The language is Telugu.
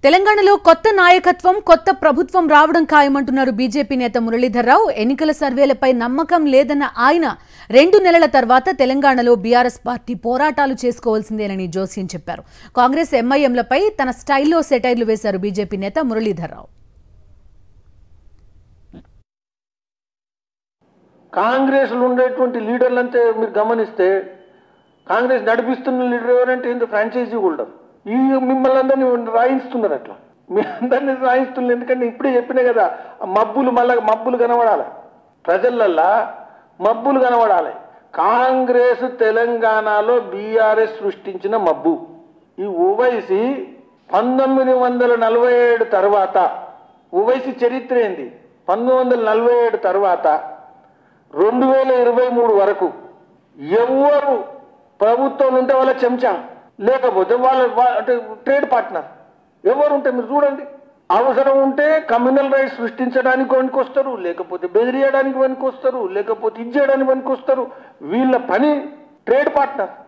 తెలంగాణలో కొత్త నాయకత్వం కొత్త ప్రభుత్వం రావడం ఖాయమంటున్నారు బీజేపీ నేత మురళీధర్రావు ఎన్నికల సర్వేలపై నమ్మకం లేదన్న ఆయన రెండు నెలల తర్వాత తెలంగాణలో బీఆర్ఎస్ పార్టీ పోరాటాలు చేసుకోవాల్సిందేనని జోస్యం చెప్పారు కాంగ్రెస్ ఎంఐఎంలపై తన స్టైల్లో సెటైర్లు వేశారు బీజేపీ నేత మురళీధర్రావు కాంగ్రెస్లో ఉండేటువంటి లీడర్లంతా మీరు గమనిస్తే కాంగ్రెస్ నడిపిస్తున్న లీడర్ ఎవరంటే ఏంటో ఫ్రాంచైజీ హోల్డర్ ఈ మిమ్మల్ని అందరినీ రాయిస్తున్నారు అట్లా మీ అందరినీ రాయిస్తున్నారు ఎందుకంటే ఇప్పుడే చెప్పినా కదా ఆ మబ్బులు మళ్ళా మబ్బులు కనబడాలి ప్రజలల్లా మబ్బులు కనబడాలి కాంగ్రెస్ తెలంగాణలో బీఆర్ఎస్ సృష్టించిన మబ్బు ఈ ఓవైసీ పంతొమ్మిది వందల నలభై ఏడు తర్వాత ఓవైసీ చరిత్ర ఏంది పంతొమ్మిది వందల నలభై ఏడు తర్వాత రెండు వేల ఇరవై మూడు వరకు ఎవరు ప్రభుత్వం ఉంటే వాళ్ళ చెంచా లేకపోతే వాళ్ళ వా- అంటే ట్రేడ్ పార్ట్నర్ ఎవరు ఉంటే మీరు చూడండి అవసరం ఉంటే కమ్యూనల్ రైట్స్ సృష్టించడానికి వస్తారు లేకపోతే బెదిరియడానికి వస్తారు లేకపోతే ఇది చేయడానికి వస్తారు వీళ్ళ పని ట్రేడ్ పార్ట్నర్